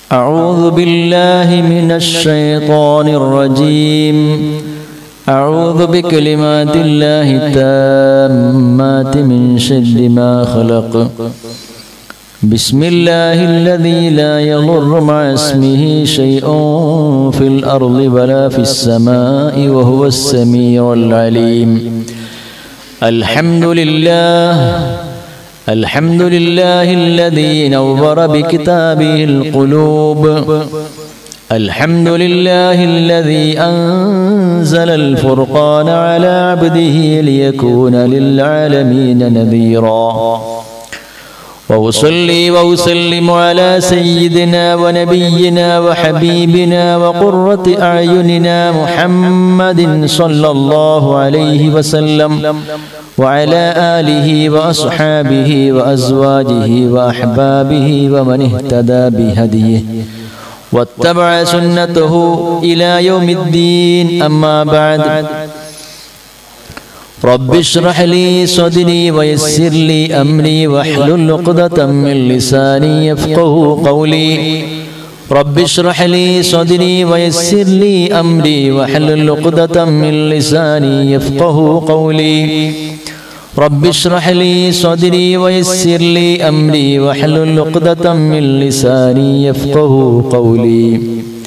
أعوذ بالله من الشيطان الرجيم أعوذ بكلمات الله التامات من شر ما خلق بسم الله الذي لا يضر مع اسمه شيء في الأرض ولا في السماء وهو السميع العليم الحمد لله الحمد لله الذي نور بكتابه القلوب الحمد لله الذي أنزل الفرقان على عبده ليكون للعالمين نذيرا وأصلي وأسلم على سيدنا ونبينا وحبيبنا وقرة أعيننا محمد صلى الله عليه وسلم وعلى آله وأصحابه وأزواجه وأحبابه ومن اهتدى بهديه واتبع سنته إلى يوم الدين أما بعد رب اشرح لي صدري ويسر لي أمري واحلل عقدة من لساني يفقه قولي رب اشرح لي صدري ويسر لي أمري واحلل عقدة من لساني يفقه قولي رب اشرح لي صدري ويسر لي أمري واحلل عقدة من لساني يفقه قولي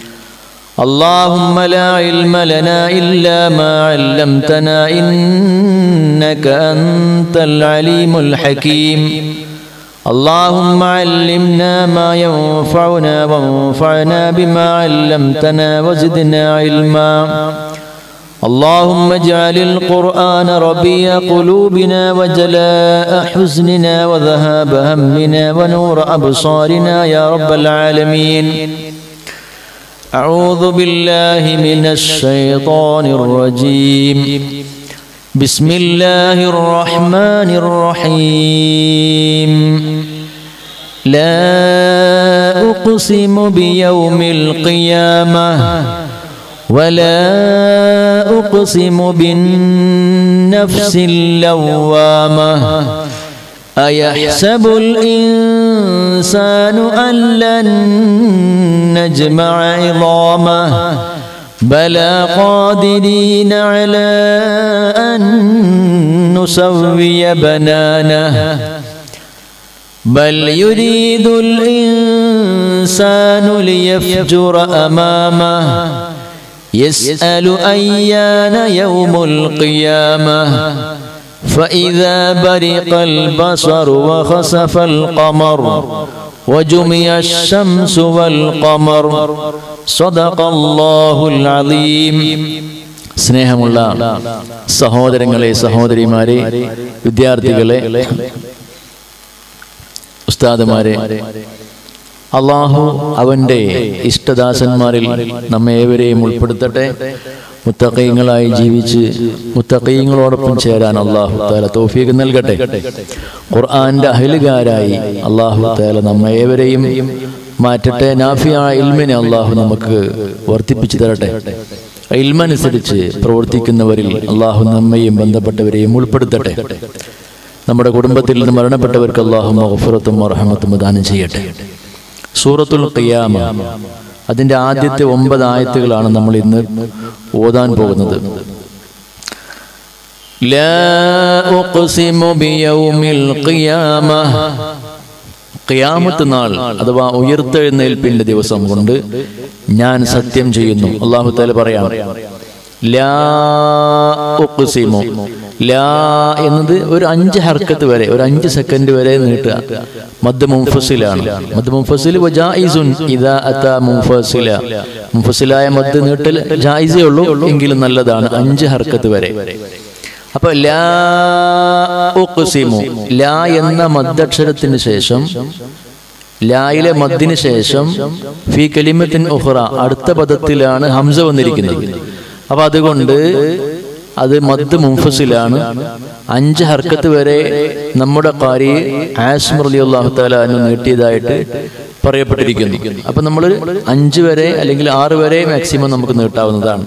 اللهم لا علم لنا إلا ما علمتنا إنك أنت العليم الحكيم اللهم علمنا ما ينفعنا وانفعنا بما علمتنا وزدنا علما اللهم اجعل القرآن ربيع قلوبنا وجلاء حزننا وذهاب همنا ونور أبصارنا يا رب العالمين أعوذ بالله من الشيطان الرجيم بسم الله الرحمن الرحيم لا أقسم بيوم القيامة ولا أقسم بالنفس اللوامة أيحسب الإنسان أن لن نجمع عظامه بلى قادرين على أن نسوي بنانه بل يريد الإنسان ليفجر أمامه يسأل أيان يوم القيامة فإذا برق البصر وخسف القمر وجمع الشمس والقمر صدق الله العظيم സ്നേഹമുള്ള സഹോദരങ്ങളെ സഹോദരിമാരെ വിദ്യാർത്ഥികളെ ഉസ്താദുമാരെ അള്ളാഹു അവൻ്റെ ഇഷ്ടദാസന്മാരിൽ നമ്മെ ഏവരെയും ഉൾപ്പെടുത്തട്ടെ മുത്തക്കയങ്ങളായി ജീവിച്ച് മുത്തക്കയങ്ങളോടൊപ്പം ചേരാൻ അള്ളാഹു താല തോഫീക്ക് നൽകട്ടെ ഖുർആന്റെ അഹലുകാരായി അള്ളാഹു താല നമ്മെ ഏവരെയും മാറ്റട്ടെ നാഫിയ ഇൽമിനെ അള്ളാഹു നമുക്ക് വർദ്ധിപ്പിച്ചു തരട്ടെ ഇൽമനുസരിച്ച് പ്രവർത്തിക്കുന്നവരിൽ അള്ളാഹു നമ്മയും ബന്ധപ്പെട്ടവരെയും ഉൾപ്പെടുത്തട്ടെ നമ്മുടെ കുടുംബത്തിൽ നിന്ന് മരണപ്പെട്ടവർക്ക് അള്ളാഹു മഹഫുറത്തും റഹമത്തും ദാനം ചെയ്യട്ടെ സൂറത്തുൽ ഖിയാമ അതിന്റെ ആദ്യത്തെ ഒമ്പത് ആയത്തുകളാണ് നമ്മൾ ഇന്ന് ഓതാൻ പോകുന്നത് ഖിയാമത്ത് നാൾ അഥവാ ഉയർത്തെഴുന്നേൽപ്പിന്റെ ദിവസം കൊണ്ട് ഞാൻ സത്യം ചെയ്യുന്നു അള്ളാഹു താല പറയാം ലാ ഉഖ്സിമു ലാ എന്നത് ഒരു അഞ്ച് ഹർക്കത്ത് വരെ ഒരു അഞ്ച് സെക്കൻഡ് വരെ നീട്ടുക മദ് മുംഫസിലാണ് മദ് മുംഫസിൽ വജായിസുൻ ഇദാ അതാ മുംഫസില മുംഫസിലായ മദ് നീട്ടൽ ജായിസേ ഉള്ളൂ എങ്കിലും നല്ലതാണ് അഞ്ച് ഹർക്കത്ത് വരെ അപ്പൊ ലാ ഉഖ്സിമു ലാ എന്ന മദ്ദക്ഷരത്തിന് ശേഷം ലായിലെ മദ്ദിന് ശേഷം ഫി കലിമത്തിൻ ഉഹ്റ അടുത്ത പദത്തിലാണ് ഹംസ വന്നിരിക്കുന്നത് അപ്പൊ അതുകൊണ്ട് അത് മദ് മുംഫസിലാണ് അഞ്ച് ഹർക്കത്ത് വരെ നമ്മുടെ കാരി ആസ്മർ അലി അള്ളാഹു താല നീട്ടിയതായിട്ട് പറയപ്പെട്ടിരിക്കുന്നു അപ്പൊ നമ്മൾ അഞ്ച് വരെ അല്ലെങ്കിൽ ആറ് വരെ മാക്സിമം നമുക്ക് നീട്ടാവുന്നതാണ്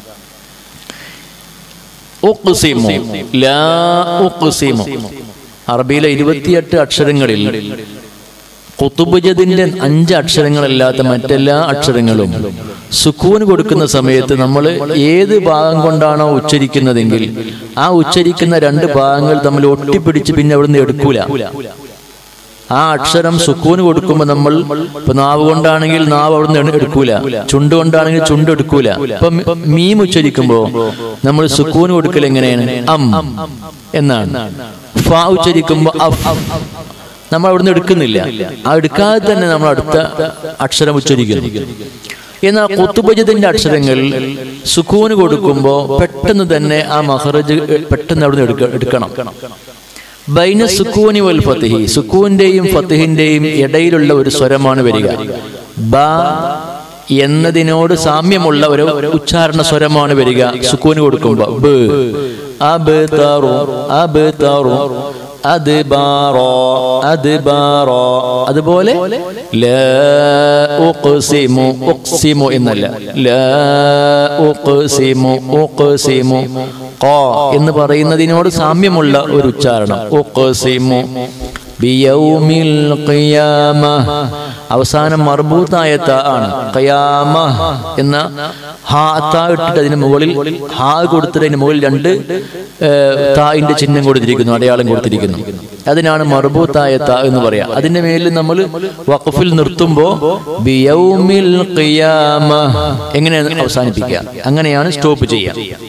ഉഖ്സിമു ലാ ഉഖ്സിമു അറബിയിലെ ഇരുപത്തിയെട്ട് അക്ഷരങ്ങളിൽ കുത്തുബുജതിന്റെ അഞ്ച് അക്ഷരങ്ങളല്ലാത്ത മറ്റെല്ലാ അക്ഷരങ്ങളും സുക്കൂന് കൊടുക്കുന്ന സമയത്ത് നമ്മൾ ഏത് ഭാഗം കൊണ്ടാണോ ഉച്ചരിക്കുന്നതെങ്കിൽ ആ ഉച്ചരിക്കുന്ന രണ്ട് ഭാഗങ്ങൾ തമ്മിൽ ഒട്ടിപ്പിടിച്ച് പിന്നെ അവിടുന്ന് എടുക്കൂല ആ അക്ഷരം സുക്കൂന് കൊടുക്കുമ്പോൾ നമ്മൾ ഇപ്പൊ നാവ് കൊണ്ടാണെങ്കിൽ നാവ് അവിടുന്ന് എടു- എടുക്കൂല ചുണ്ട് കൊണ്ടാണെങ്കിൽ ചുണ്ട് എടുക്കൂല ഇപ്പൊ മ- മീം ഉച്ചരിക്കുമ്പോ നമ്മൾ സുക്കൂന് കൊടുക്കൽ എങ്ങനെയാണ് അം എന്നാണ് ഫ ഉച്ചരിക്കുമ്പോ അഫ് നമ്മൾ അവിടുന്ന് എടുക്കുന്നില്ല ആ എടുക്കാതെ തന്നെ നമ്മൾ അടുത്ത അക്ഷരം ഉച്ചരിക്കുന്നു എന്നാൽ കുത്തുബജത്തിന്റെ അക്ഷരങ്ങൾ സുക്കൂന് കൊടുക്കുമ്പോ പെട്ടെന്ന് തന്നെ ആ മഹറജ് പെട്ടെന്ന് അവിടുന്ന് എടുക്ക- എടുക്കണം ബൈന സുക്കൂനി വൽ ഫത്തിഹി സുക്കൂന്റെയും ഫത്തിഹിന്റെയും ഇടയിലുള്ള ഒരു സ്വരമാണ് വരിക ബ എന്നതിനോട് സാമ്യമുള്ള ഒരു ഉച്ചാരണ സ്വരമാണ് വരിക സുക്കൂന് കൊടുക്കുമ്പോ ബ് അബ് താറു അബ് താറു അത് ബാറോ അത് ബാറോ അതുപോലെ ലാ ഉഖ്സിമു ഉഖ്സിമു എന്നല്ല ലാ ഉഖ്സിമു ഉഖ്സിമു ഖ എന്ന് പറയുന്നതിനോട് സാമ്യമുള്ള ഒരു ഉച്ചാരണം ഉഖ്സിമു ബിയൗമിൽ ഖിയാമ അവസാനം മർബൂത്തായ ത ആണ് ഖിയാമ എന്ന ഹാ ത ഇട്ടിട്ട് അതിന് മുകളിൽ ഹാ കൊടുത്തിട്ട് അതിന് മുകളിൽ രണ്ട് ഏഹ്, തായിന്റെ ചിഹ്നം കൊടുത്തിരിക്കുന്നു അടയാളം കൊടുത്തിരിക്കുന്നു അതിനാണ് മർബൂത്തായ ത എന്ന് പറയാം അതിന്റെ മേലിൽ നമ്മൾ വഖഫിൽ നിർത്തുമ്പോ ബിയൗമിൽ ഖിയാമ എങ്ങനെയാണ് അവസാനിപ്പിക്കുക അങ്ങനെയാണ് സ്റ്റോപ്പ് ചെയ്യുക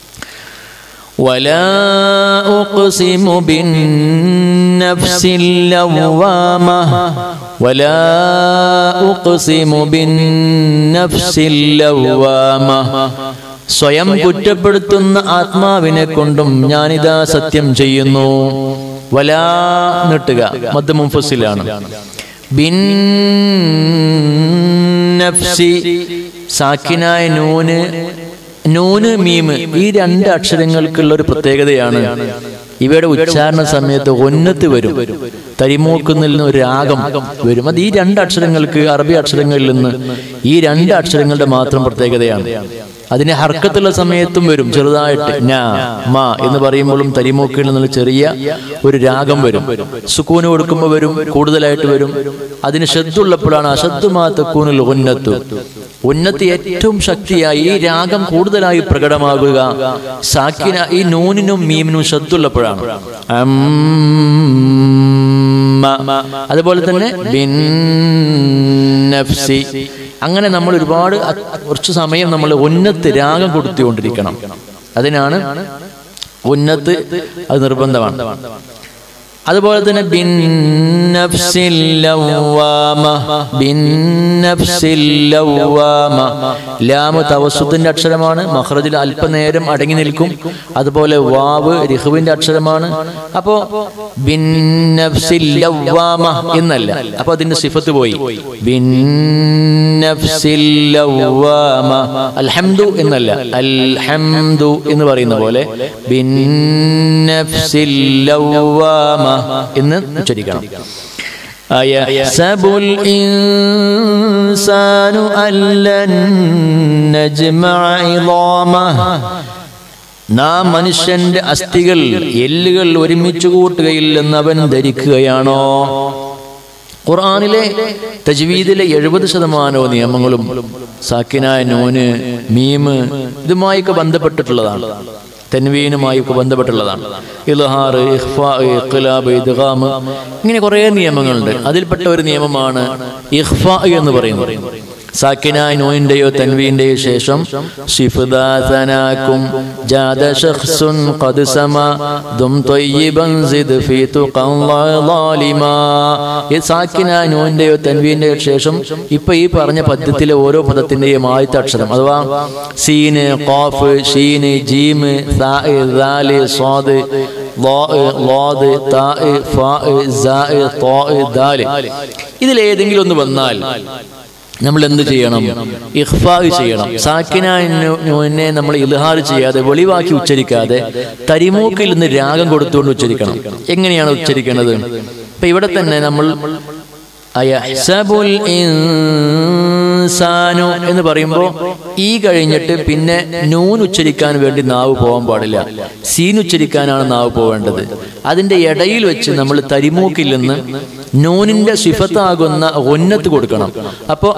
ولا أقسم بالنفس اللوامة ولا أقسم بالنفس اللوامة സ്വയം കുറ്റപ്പെടുത്തുന്ന ആത്മാവിനെ കൊണ്ടും ഞാനിതാ സത്യം ചെയ്യുന്നു വലാ നീട്ടുക മദ് മുഫസിലാണ് ബിൻ നഫ്സി സാക്കിനായ നൂന് നൂന് മീമ് ഈ രണ്ട് അക്ഷരങ്ങൾക്കുള്ള ഒരു പ്രത്യേകതയാണ് ഇവയുടെ ഉച്ചാരണ സമയത്ത് ഒന്നത്ത് വരും തരിമൂക്കുന്നിൽ നിന്ന് ഒരു രാഗം വരും അത് ഈ രണ്ട് അക്ഷരങ്ങൾക്ക് അറബി അക്ഷരങ്ങളിൽ നിന്ന് ഈ രണ്ട് അക്ഷരങ്ങളുടെ മാത്രം പ്രത്യേകതയാണ് അതിന് ഹർക്കത്തുള്ള സമയത്തും വരും ചെറുതായിട്ട് ഞാ മാ എന്ന് പറയുമ്പോഴും തരിമൂക്കിൽ നിന്നുള്ള ചെറിയ ഒരു രാഗം വരും സുക്കൂന് കൊടുക്കുമ്പോൾ വരും കൂടുതലായിട്ട് വരും അതിന് ശ്രദ്ധുള്ളപ്പോഴാണ് അശദ്ധമാ തെക്കൂനിൽ ഉന്നത്തു ഉന്നത്തി ഏറ്റവും ശക്തിയായി ഈ രാഗം കൂടുതലായി പ്രകടമാകുക സാക്കിന ഈ നൂനിനും മീമിനും ശ്രദ്ധുള്ളപ്പോഴാണ് അമ്മ. അതുപോലെ തന്നെ ബിൻ നഫ്സി അങ്ങനെ നമ്മൾ ഒരുപാട് അ- കുറച്ച് സമയം നമ്മൾ ഉന്നത്ത് രാഗം കൊടുത്തുകൊണ്ടിരിക്കണം അതിനാണ് ഉന്നത്ത് അത് നിർബന്ധമാണ് അതുപോലെ തന്നെ ബിൻ നഫ്സിൽ ലവ്വാമ, ബിൻ നഫ്സിൽ ലവ്വാമ. ലാമ് തവസുത്തിന്റെ അക്ഷരമാണ് മഹ്റജിൽ അല്പനേരം അടങ്ങി നിൽക്കും അതുപോലെ വാവ് റിഹുവിന്റെ അക്ഷരമാണ് അപ്പോ ബിൻ നഫ്സിൽ ലവ്വാമ എന്നല്ല അപ്പൊ അതിന്റെ സിഫത്ത് പോയി ബിൻ നഫ്സിൽ ലവ്വാമ. അൽഹംദു എന്നല്ല അൽഹംദു എന്ന് പറയുന്ന പോലെ ബിൻ നഫ്സിൽ ലവ്വാമ എന്ന് ഉച്ചരിക്കണം أيحسب الإنسان أن لن نجمع عظامه നാം മനുഷ്യന്റെ അസ്ഥികൾ എല്ലുകൾ ഒരുമിച്ച് കൂട്ടുകയില്ലെന്ന് അവൻ ധരിക്കുകയാണോ ഖുർആനിലെ തജ്വീദിലെ എഴുപത് ശതമാനവും നിയമങ്ങളും സാക്കിനായ നൂന് മീമ് ഇതുമായൊക്കെ ബന്ധപ്പെട്ടിട്ടുള്ളതാണ് തെൻവീനുമായി ഒക്കെ ബന്ധപ്പെട്ടുള്ളതാണ് ഇൽഹാർ ഇഖ്ഫാ ഇഖ്ലാബ് ഇദ്ഗാം ഇങ്ങനെ കുറേ നിയമങ്ങളുണ്ട് അതിൽപ്പെട്ട ഒരു നിയമമാണ് ഇഖ്ഫാ എന്ന് പറയുന്നത് സാക്കിനായ നോയിന്റെയോ തൻവീന്റെയോ ശേഷം ശിഫദാസനാക്കും ജാദ ശഖ്സുൻ ഖദ് സമ ദും ത്വയ്യിബൻ സിദ് ഫീ തുഖൻ ളാലിമാ ഈ സാക്കിനായ നോയിന്റെയോ തൻവീന്റെയോ ശേഷം ഇപ്പൊ ഈ പറഞ്ഞ പദ്യത്തിലെ ഓരോ പദത്തിന്റെയും ആദ്യത്തെ അക്ഷരം അഥവാ സീന് ഖാഫ് ഷീന് ജീമ് സാ ദാല് സ്വാദ് ളാ ളാദ് താ ഫാ സാ ത്വാ ദാല് ഇതിലേതെങ്കിലും ഒന്ന് വന്നാൽ നമ്മൾ എന്ത് ചെയ്യണം ഇഖ്ഫാ ചെയ്യണം സാക്കിനെ നമ്മൾ ഇൽഹാർ ചെയ്യാതെ വെളിവാക്കി ഉച്ചരിക്കാതെ തരിമൂക്കിൽ നിന്ന് രാഗം കൊടുത്തുകൊണ്ട് ഉച്ചരിക്കണം എങ്ങനെയാണ് ഉച്ചരിക്കേണ്ടത് ഇപ്പൊ ഇവിടെ തന്നെ നമ്മൾ അയഹ്സബുൽ ഇൻസാനു എന്ന് പറയുമ്പോൾ ഈ കഴിഞ്ഞിട്ട് പിന്നെ നൂൻ ഉച്ചരിക്കാൻ വേണ്ടി നാവ് പോകാൻ പാടില്ല സീൻ ഉച്ചരിക്കാനാണ് നാവ് പോവേണ്ടത് അതിന്റെ ഇടയിൽ വെച്ച് നമ്മൾ തരിമൂക്കിൽ നിന്ന് നൂനിന്റെ സിഫത്താകുന്ന ഒന്നത്ത് കൊടുക്കണം അപ്പോ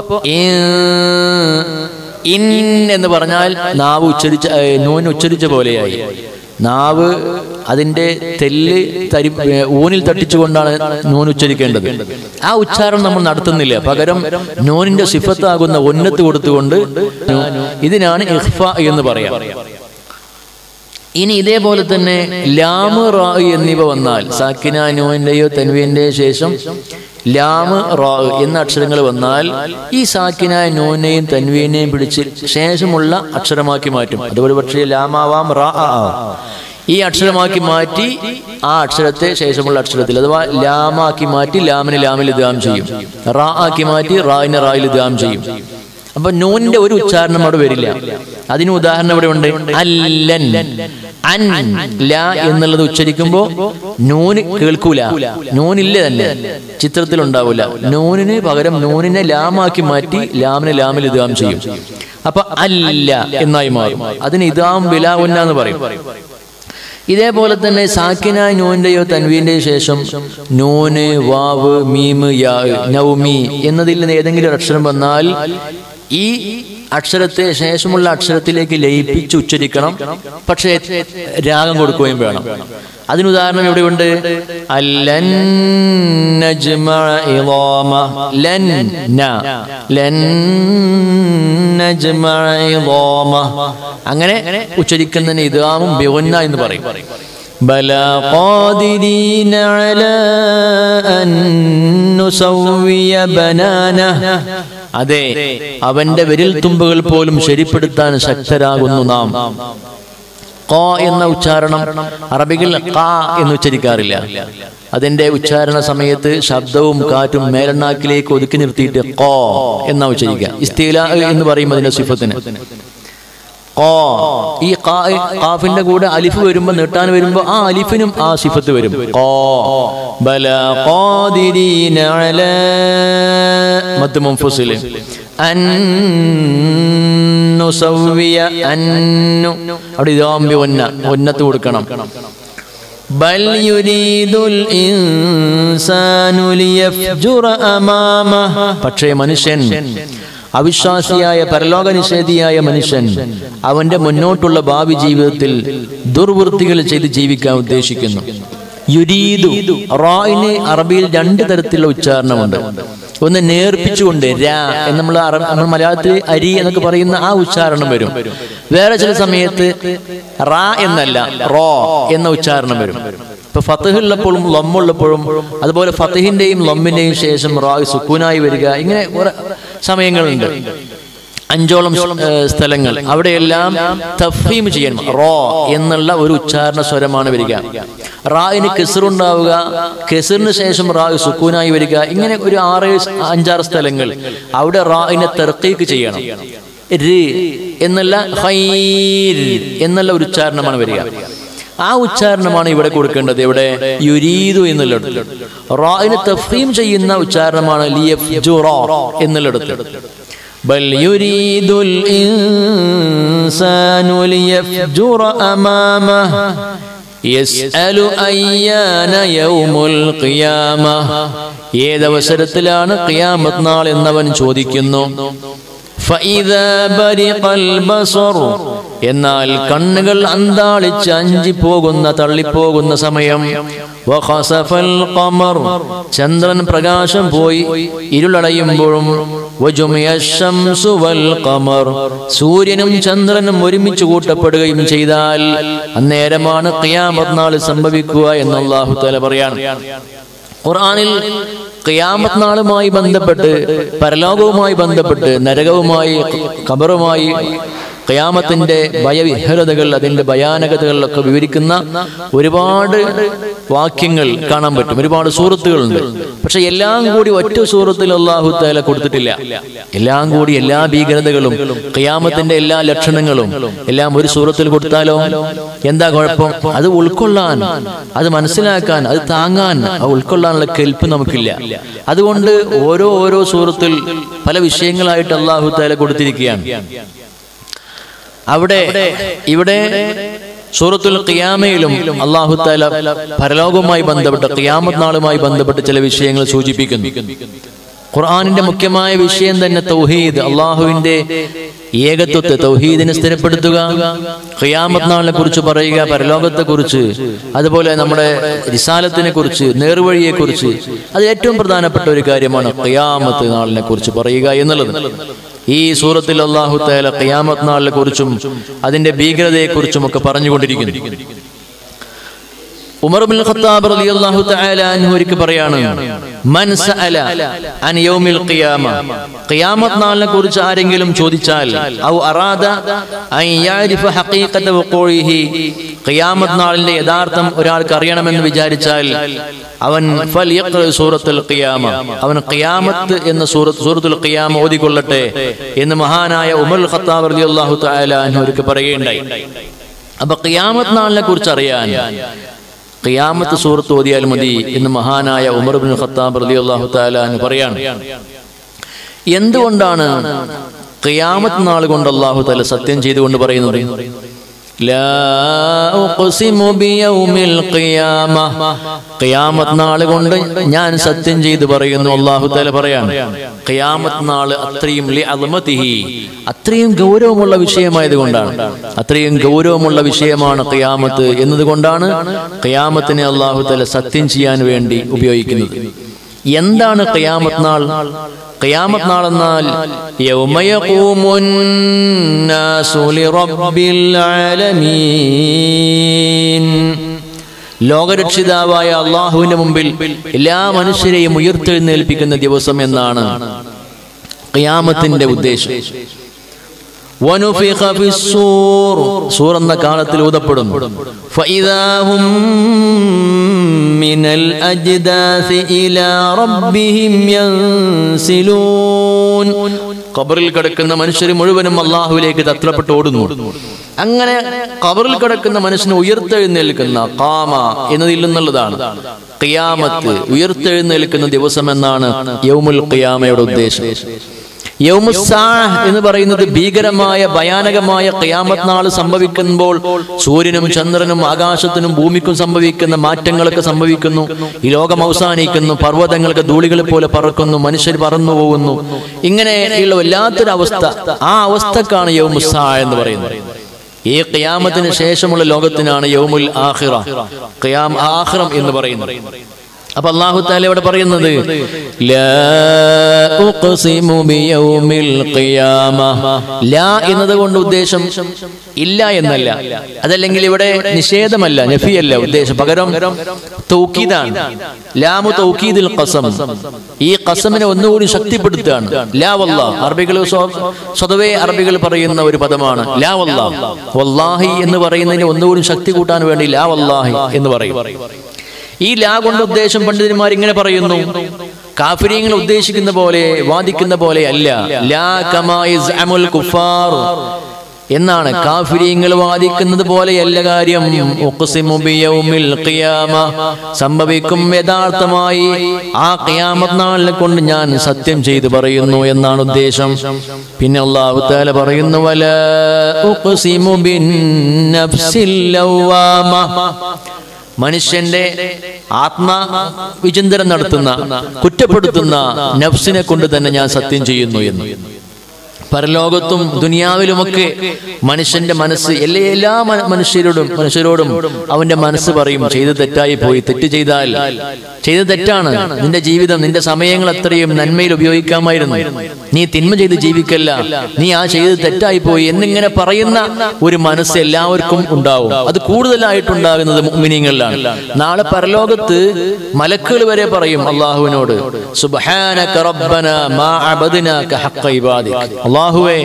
ഇൻ എന്ന് പറഞ്ഞാൽ നാവ് ഉച്ചരിച്ച ഏ, നൂൻ ഉച്ചരിച്ച പോലെയായി നാവ് അതിന്റെ തെല്ല് തരി ഏ, ഊനിൽ തട്ടിച്ചുകൊണ്ടാണ് നൂൻ ഉച്ചരിക്കേണ്ടത് ആ ഉച്ചാരണം നമ്മൾ നടത്തുന്നില്ല പകരം നൂനിന്റെ സിഫത്താകുന്ന ഒന്നത്ത് കൊടുത്തുകൊണ്ട് ഇതിനാണ് ഇഹ്ഫ എന്ന് പറയാം ഇനി ഇതേപോലെ തന്നെ ലാമ് റാ എന്നിവ വന്നാൽ സാക്കിന നൂന്റെയോ തൻവീന്റെയോ ശേഷം ലാമ് റാ എന്ന അക്ഷരങ്ങൾ വന്നാൽ ഈ സാക്കിന നൂനെയും തൻവീനെയും പിടിച്ച് ശേഷമുള്ള അക്ഷരമാക്കി മാറ്റും അതുപോലെ പക്ഷേ ലാമാവാം റാ ആവാം ഈ അക്ഷരമാക്കി മാറ്റി ആ അക്ഷരത്തെ ശേഷമുള്ള അക്ഷരത്തിൽ അഥവാ ലാമാക്കി മാറ്റി ലാമിന് ലാമിൽ ഇതാം ചെയ്യും റാ ആക്കി മാറ്റി റായിനെ റായിൽ ഇതാം ചെയ്യും അപ്പൊ നൂനിന്റെ ഒരു ഉച്ചാരണം അവിടെ വരില്ല അതിന് ഉദാഹരണം ഇവിടെ ഉണ്ട് അല്ലൻ അൻ ല എന്നുള്ളത് ഉച്ചരിക്കുമ്പോ നൂന് കേൾക്കൂല നൂനില്ല തന്നെ ചിത്രത്തിൽ ഉണ്ടാവില്ല നൂനിന് പകരം നൂനിനെ ലാമാക്കി മാറ്റി ലാമിനെ ലാമിൽ ഇതാം ചെയ്യും അപ്പൊ അല്ല എന്നായി മാറും അതിന് ഇതാം ബിലാ ഉന്ന എന്ന് പറയും ഇതേപോലെ തന്നെ സാക്കിനായ നൂന്റെയോ തൻവീന്റെയോ ശേഷം നൂന് വാവ് മീമ് യാ നൗമി എന്നതിൽ നിന്ന് ഏതെങ്കിലും ഒരു അക്ഷരം വന്നാൽ ഈ അക്ഷരത്തെ ശേഷമുള്ള അക്ഷരത്തിലേക്ക് ലയിപ്പിച്ച് ഉച്ചരിക്കണം പക്ഷേ രാഗം കൊടുക്കുകയും വേണം അതിന് ഉദാഹരണം ഇവിടെയുണ്ട് അല്ലൻ നജ്മഅ ഇളാമ ലൻ ന ലൻ നജ്മഅ ഇളാമ അങ്ങനെ ഉച്ചരിക്കുന്നതിന് ഇതാമും ബിഗുന്ന എന്ന് പറയും بلى قادرين على أن نسوي بنانه അതെ അവന്റെ വിരൽ തുമ്പുകൾ പോലും ശരിപ്പെടുത്താൻ ശക്തരാകുന്നു നാം ക എന്ന ഉച്ചാരണം അറബികൾ ക എന്ന് ഉച്ചരിക്കാറില്ല അതിന്റെ ഉച്ചാരണ സമയത്ത് ശബ്ദവും കാറ്റും മേലെണ്ണാക്കിലേക്ക് ഒതുക്കി നിർത്തിയിട്ട് കോ എന്നാ ഉച്ചരിക്കുക ഇസ്തീല എന്ന് പറയും അതിന്റെ സിഫത്തിന് ഖാ. ഈ ഖാ- ഖാഫിന്റെ കൂടെ അലിഫ് വരുമ്പോ നീട്ടാൻ വരുമ്പോ ആ അലിഫിനും ആ സിഫത്ത് വരും ഖാ. ബല ഖാദിരീന അലാ മദ് മുൻഫസില് അൻ നുസവ്വിയ അന്നു അവിടെ ഇതാമ്പി ഒന്ന ഒന്നത്ത് കൊടുക്കണം ബൽ യുരീദുൽ ഇൻസാനു ലിയഫ്ജുറ അമാമഹ പക്ഷേ മനുഷ്യൻ അവിശ്വാസിയായ പരലോക നിഷേധിയായ മനുഷ്യൻ അവന്റെ മുന്നോട്ടുള്ള ഭാവി ജീവിതത്തിൽ ദുർവൃത്തികൾ ചെയ്ത് ജീവിക്കാൻ ഉദ്ദേശിക്കുന്നു യുരീദു റായിന് അറബിയിൽ രണ്ട് തരത്തിലുള്ള ഉച്ചാരണമുണ്ട് ഒന്ന് നേർപ്പിച്ചുകൊണ്ട് രാ എന്ന് നമ്മൾ അറ- നമ്മൾ മലയാളത്തിൽ അരി എന്നൊക്കെ പറയുന്ന ആ ഉച്ചാരണം വരും വേറെ ചില സമയത്ത് റാ എന്നല്ല റോ എന്ന ഉച്ചാരണം വരും ഇപ്പൊ ഫത്തഹുള്ളപ്പോഴും ലമ്മുള്ളപ്പോഴും അതുപോലെ ഫത്തഹിന്റെയും ലമ്മിന്റെയും ശേഷം റാ സുക്കൂനായി വരിക ഇങ്ങനെ കുറെ സമയങ്ങളുണ്ട് അഞ്ചോളം ഏഹ്, സ്ഥലങ്ങൾ അവിടെയെല്ലാം തഫീം ചെയ്യണം റോ എന്നുള്ള ഒരു ഉച്ചാരണ സ്വരമാണ് വരിക റായിന് കെസറുണ്ടാവുക കെസറിന് ശേഷം റാ സുക്കൂനായി വരിക ഇങ്ങനെ ഒരു ആറ് അഞ്ചാറ് സ്ഥലങ്ങൾ അവിടെ റായിനെ തെർക്കീക്ക് ചെയ്യണം ര് എന്നുള്ള ഹൈർ എന്നുള്ള ഒരു ഉച്ചാരണമാണ് വരിക ആ ഉച്ചാരണമാണ് ഇവിടെ കൊടുക്കേണ്ടത് ഇവിടെ യുരീദു എന്നുള്ളിടത്ത് റായിന് തഫീം ചെയ്യുന്ന ഉച്ചാരണമാണ് ലിയഫ്ജുറ എന്നുള്ളിടത്ത് بل يريد الإنسان ليفجر أمامه يسأل أيان يوم القيامة ഏതവസരത്തിലാണ് ഖിയാമത്ത് നാൾ എന്നവൻ ചോദിക്കുന്നു فإذا برق البصر എന്നാൽ കണ്ണുകൾ അന്താളിച്ച് അഞ്ചിപ്പോകുന്ന തള്ളിപ്പോകുന്ന സമയം വഖസഫൽ ഖമർ ചന്ദ്രൻ പ്രകാശം പോയി ഇരുളടയുമ്പോഴും വജുമിയ ശംസു വൽ ഖമർ സൂര്യനും ചന്ദ്രനും ഒരുമിച്ച് കൂട്ടപ്പെടുകയും ചെയ്താൽ അന്നേരമാണ് ഖിയാമത്ത് നാൾ സംഭവിക്കുക എന്ന് അല്ലാഹു തആല പറയാണ് ഖുർആനിൽ ഖിയാമത്ത് നാളുമായി ബന്ധപ്പെട്ട് പരലോകവുമായി ബന്ധപ്പെട്ട് നരകവുമായി ഖബറുമായി ഖിയാമത്തിന്റെ ഭയവിഹ്വലതകൾ അതിന്റെ ഭയാനകതകളിലൊക്കെ വിവരിക്കുന്ന ഒരുപാട് വാക്യങ്ങൾ കാണാൻ പറ്റും ഒരുപാട് സൂറത്തുകളുണ്ട് പക്ഷെ എല്ലാം കൂടി ഒറ്റ സൂറത്തിൽ അള്ളാഹു താല കൊടുത്തിട്ടില്ല എല്ലാം കൂടി എല്ലാ ഭീകരതകളും ഖിയാമത്തിന്റെ എല്ലാ ലക്ഷണങ്ങളും എല്ലാം ഒരു സൂറത്തിൽ കൊടുത്താലോ എന്താ കുഴപ്പം അത് ഉൾക്കൊള്ളാൻ അത് മനസ്സിലാക്കാൻ അത് താങ്ങാൻ അത് ഉൾക്കൊള്ളാനുള്ള കെൽപ്പ് നമുക്കില്ല അതുകൊണ്ട് ഓരോ ഓരോ സൂറത്തിൽ പല വിഷയങ്ങളായിട്ട് അള്ളാഹു താല കൊടുത്തിരിക്കുകയാണ് അവിടെ ഇവിടെ സൂറത്തുൽ ഖിയാമയിലും അള്ളാഹു താല പരലോകവുമായി ബന്ധപ്പെട്ട് ഖിയാമത്ത് നാളുമായി ബന്ധപ്പെട്ട് ചില വിഷയങ്ങൾ സൂചിപ്പിക്കുന്നു ഖുർആാനിന്റെ മുഖ്യമായ വിഷയം തന്നെ തൗഹീദ് അള്ളാഹുവിന്റെ ഏകത്വത്തെ തൗഹീദിനെ സ്ഥിരപ്പെടുത്തുക ഖിയാമത്ത് നാളിനെ കുറിച്ച് പറയുക പരലോകത്തെ കുറിച്ച് അതുപോലെ നമ്മുടെ റിസാലത്തിനെ കുറിച്ച് നേർവഴിയെ കുറിച്ച് അത് ഏറ്റവും പ്രധാനപ്പെട്ട ഒരു കാര്യമാണ് ഖിയാമത്ത് നാളിനെ കുറിച്ച് പറയുക എന്നുള്ളത് ഈ സൂറത്തിൽ അള്ളാഹു തആല ഖിയാമത്ത് നാളിനെ കുറിച്ചും അതിന്റെ ഭീകരതയെ കുറിച്ചും ഒക്കെ പറഞ്ഞുകൊണ്ടിരിക്കുന്നു ഉമർ ബിൻ ഖത്താബ് റളിയല്ലാഹു തആല അൻഹു ഒരിക്കൽ പറയാണ് മൻ സഅല അൻ യൗമിൽ ഖിയാമ ഖിയാമത്ത് നാളിനെ കുറിച്ച് ആരെങ്കിലും ചോദിച്ചാൽ ഔ അറാദ അൻ യഅരിഫ ഹഖീഖത വഖൂഇഹി ഖിയാമത്ത് നാളിന്റെ യഥാർത്ഥം ഒരാൾക്ക് അറിയണമെന്ന് വിചാരിച്ചാൽ അവൻ ഫൽയഖ്റ സൂറത്തുൽ ഖിയാമ അവൻ ഖിയാമത്ത് എന്ന സൂറത്ത് സൂറത്തുൽ ഖിയാമ ഓതിക്കൊള്ളട്ടെ എന്ന് മഹാനായ ഉമർ ഖത്താബ് റളിയല്ലാഹു തആല അൻഹു ഒരിക്കൽ പറയുകയുണ്ടായി അപ്പൊ ഖിയാമത്ത് നാളിനെ കുറിച്ച് അറിയാൻ ഖിയാമത്ത് സൂറത്ത് ഓതിയാൽ മതി എന്ന് മഹാനായ ഉമർ ബിൻ ഖത്താബ് റളിയല്ലാഹു തആല എന്ന് പറയാണ് എന്തുകൊണ്ടാണ് ഖിയാമത്ത് നാൾ കൊണ്ട് അള്ളാഹു തആല സത്യം ചെയ്തുകൊണ്ട് പറയുന്നത് ലാ ഉഖ്സിമു ബിയൗമിൽ ഖിയാമ ഖിയാമത്ത് നാൾ കൊണ്ട് ഞാൻ സത്യം ചെയ്തു പറയുന്നു അള്ളാഹു തആല പറയാണ് ഖിയാമത്ത് നാൾ അത്രയും ലി അദ്മതിഹി അത്രയും ഗൗരവമുള്ള വിഷയമായത് കൊണ്ടാണ് അത്രയും ഗൗരവമുള്ള വിഷയമാണ് ഖിയാമത്ത് എന്നതുകൊണ്ടാണ് ഖിയാമത്തിനെ അള്ളാഹു തആല സത്യം ചെയ്യാൻ വേണ്ടി ഉപയോഗിക്കുന്നത് എന്താണ് ഖിയാമത്ത് നാൾ ഖിയാമത്ത് നാൾ എന്നാൽ യൗമ യഖൂമുൻ നാസു ലിറബ്ബിൽ ആലമീൻ ലോകരക്ഷിതാവായ അള്ളാഹുവിന്റെ മുമ്പിൽ എല്ലാ മനുഷ്യരെയും ഉയർത്തെഴുന്നേൽപ്പിക്കുന്ന ദിവസം എന്നാണ് ഖിയാമത്തിന്റെ ഉദ്ദേശം വനുഫിഖ ഫിസ്സൂർ സൂർ എന്ന കാലത്തിൽ ഊതപ്പെടുന്നു ഫഇദാഹും മിനൽ അജ്ദാസി ഇലാ റബ്ബിഹിം യൻസിലൂൻ ഖബറിൽ കിടക്കുന്ന മനുഷ്യർ മുഴുവനും അള്ളാഹുവിലേക്ക് തത്രപ്പെട്ട് ഓടുന്നു അങ്ങനെ ഖബറിൽ കിടക്കുന്ന മനുഷ്യനെ ഉയർത്തെഴുന്നേൽക്കുന്ന കാമ എന്നതിൽ നിന്നുള്ളതാണ് ഖിയാമത്ത് ഉയർത്തെഴുന്നേൽക്കുന്ന ദിവസം എന്നാണ് യൗമുൽ ഖിയാമയുടെ ഉദ്ദേശം യൗമുസ്സാഹ് എന്ന് പറയുന്നത് ഭീകരമായ ഭയാനകമായ ഖിയാമത്ത് നാൾ സംഭവിക്കുമ്പോൾ സൂര്യനും ചന്ദ്രനും ആകാശത്തിനും ഭൂമിക്കും സംഭവിക്കുന്ന മാറ്റങ്ങളൊക്കെ സംഭവിക്കുന്നു ഈ ലോകം അവസാനിക്കുന്നു പർവ്വതങ്ങൾക്ക് ധൂളികൾ പോലെ പറക്കുന്നു മനുഷ്യർ പറന്നു പോകുന്നു ഇങ്ങനെയുള്ള വല്ലാത്തൊരു അവസ്ഥ ആ അവസ്ഥക്കാണ് യൗമുസ്സാ എന്ന് പറയുന്നത് ഈ ഖിയാമത്തിന് ശേഷമുള്ള ലോകത്തിനാണ് യൗമുൽ ആഖിറ ഖിയാം ആഖിറം എന്ന് പറയുന്നത് അപ്പൊ അള്ളാഹു താല ഇവിടെ പറയുന്നത് ലാ ഉഖ്സിമു ബിയൗമിൽ ഖിയാമ ലാ എന്നതുകൊണ്ട് ഉദ്ദേശം ഇല്ല എന്നല്ല അതല്ലെങ്കിൽ ഇവിടെ നിഷേധമല്ല നഫിയല്ല ഉദ്ദേശം പകരം തൗക്കീദാണ് ലാമു തൗക്കീദുൽ ഖസം ഈ ഖസമിനെ ഒന്നുകൂടി ശക്തിപ്പെടുത്തുകയാണ് ലാ വല്ലാ അറബികൾ സ്വതവേ അറബികൾ പറയുന്ന ഒരു പദമാണ് ലാ വല്ലാ വല്ലാഹി എന്ന് പറയുന്നതിന് ഒന്നുകൂടി ശക്തി കൂട്ടാൻ വേണ്ടി ലാ വല്ലാഹി എന്ന് പറയും ഈ ലാ കൊണ്ട് ഉദ്ദേശം പണ്ഡിതന്മാർ ഇങ്ങനെ പറയുന്നു കാഫിര്യങ്ങൾ ഉദ്ദേശിക്കുന്ന പോലെ വാദിക്കുന്ന പോലെ അല്ല ലാ കമായിസ് അമുൽ കുഫാർ എന്നാണ് കാഫിര്യങ്ങൾ വാദിക്കുന്നത് പോലെയല്ല കാര്യം ഉഖ്സിമു ബിയൗമിൽ ഖിയാമ സംഭവിക്കും യഥാർത്ഥമായി ആ ഖിയാമത്ത് നാളിനെ കൊണ്ട് ഞാൻ സത്യം ചെയ്തു പറയുന്നു എന്നാണ് ഉദ്ദേശം പിന്നെ അല്ലാഹു തആല പറയുന്നു വല ഉഖ്സിമു ബിൻ നഫ്സിൽ ലവ്വാമ മനുഷ്യന്റെ ആത്മ വിചിന്തനം നടത്തുന്ന കുറ്റപ്പെടുത്തുന്ന നഫ്സിനെ കൊണ്ട് തന്നെ ഞാൻ സത്യം ചെയ്യുന്നു എന്ന് പരലോകത്തും ദുനിയാവിലുമൊക്കെ മനുഷ്യന്റെ മനസ്സ് എല്ലാ എല്ലാ മ- മനുഷ്യരോടും മനുഷ്യരോടും അവന്റെ മനസ്സ് പറയും ചെയ്ത് തെറ്റായി പോയി തെറ്റ് ചെയ്താൽ ചെയ്ത് തെറ്റാണ് നിന്റെ ജീവിതം നിന്റെ സമയങ്ങൾ അത്രയും നന്മയിൽ ഉപയോഗിക്കാമായിരുന്നു നീ തിന്മ ചെയ്ത് ജീവിക്കല്ല നീ ആ ചെയ്ത് തെറ്റായി പോയി എന്നിങ്ങനെ പറയുന്ന ഒരു മനസ്സ് എല്ലാവർക്കും ഉണ്ടാവും അത് കൂടുതലായിട്ടുണ്ടാകുന്നത് മുഅ്മിനീങ്ങളിലാണ് നാളെ പരലോകത്ത് മലക്കുകൾ വരെ പറയും അള്ളാഹുവിനോട് സുബ്ഹാനക റബ്ബന മാ അബദ്നാക ഹഖ്ക ഇബാദിക് അള്ളാഹുവേ